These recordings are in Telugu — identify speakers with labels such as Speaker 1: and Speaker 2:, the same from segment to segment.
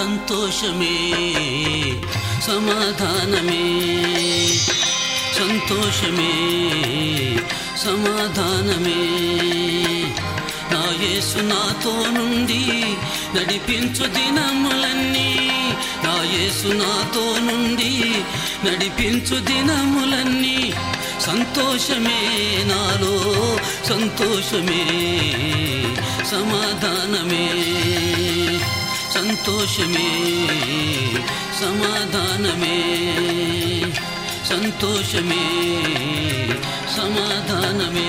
Speaker 1: సంతోషమే సమాధానమే సంతోషమే సమాధానమే నా యేసు నాతో నుండి నడిపించు దినములన్నీ నా యేసు నాతో నుండి నడిపించు దినములన్నీ సంతోషమే నాలో సంతోషమే సమాధానమే సంతోషమే సమాధానమే సంతోషమే సమాధానమే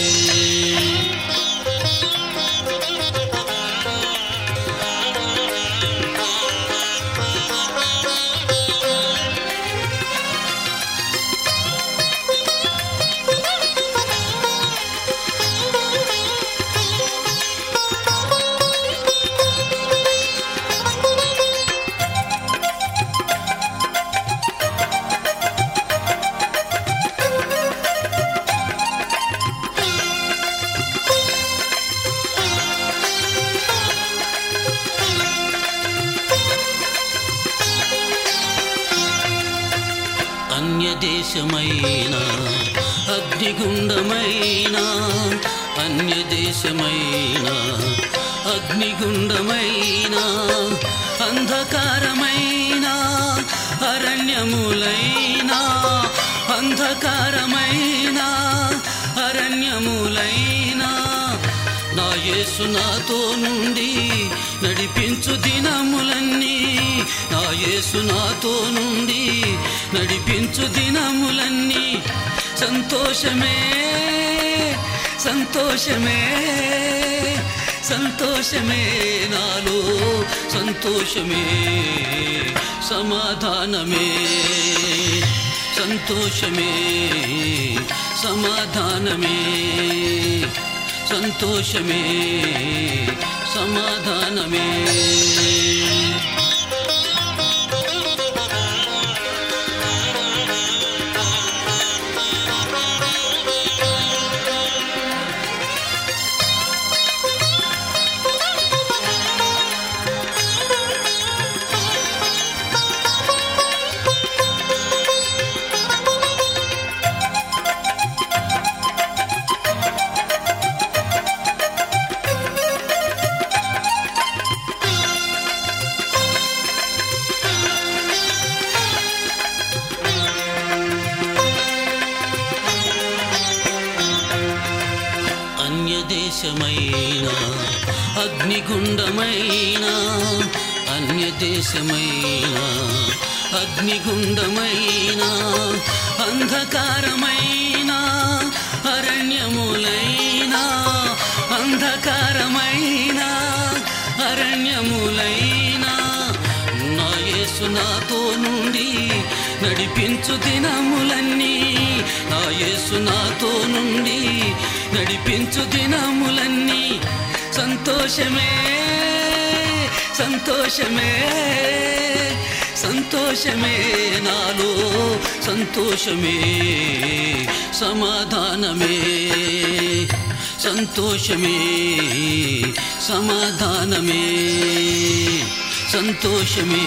Speaker 1: అన్యదేశమైన అగ్నిగుండమైన అన్యదేశమైన అగ్నిగుండమైన అంధకారమైన అరణ్యములైన అంధకారమైన అరణ్యములైన నా యేసు నాతో నుండి నడిపించు దినములన్నీ నా యేసు నాతో నుండి నడిపించు దినములన్నీ సంతోషమే సంతోషమే సంతోషమే నాలో సంతోషమే సమాధానమే సంతోషమే సమాధానమే సంతోషమే సమాధానమే అన్యదేశమైన అగ్నిగుండమైన అన్యదేశమైన అగ్నిగుండమైన అంధకారమైన అరణ్యములైన అంధకారమైన అరణ్యములైన నా యేసు నాతో నుండి నడిపించు దినములన్నీ నా యేసు నాతో నుండి నడిపించు దినములన్నీ సంతోషమే సంతోషమే సంతోషమే నాలో సంతోషమే సమాధానమే సంతోషమే సమాధానమే సంతోషమే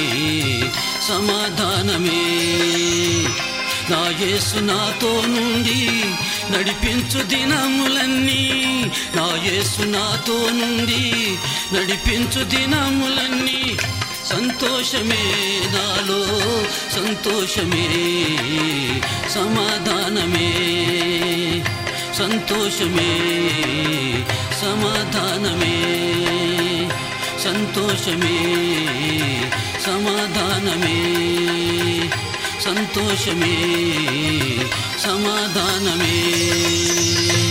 Speaker 1: సమాధానమే నా యేసు నాతో నుండి నడిపించు దినములన్నీ నా యేసు నాతో నుండి నడిపించు దినములన్నీ సంతోషమే నాలో సంతోషమే సమాధానమే సంతోషమే సమాధానమే సంతోషమే సమాధానమే సంతోషమే సమాధానమే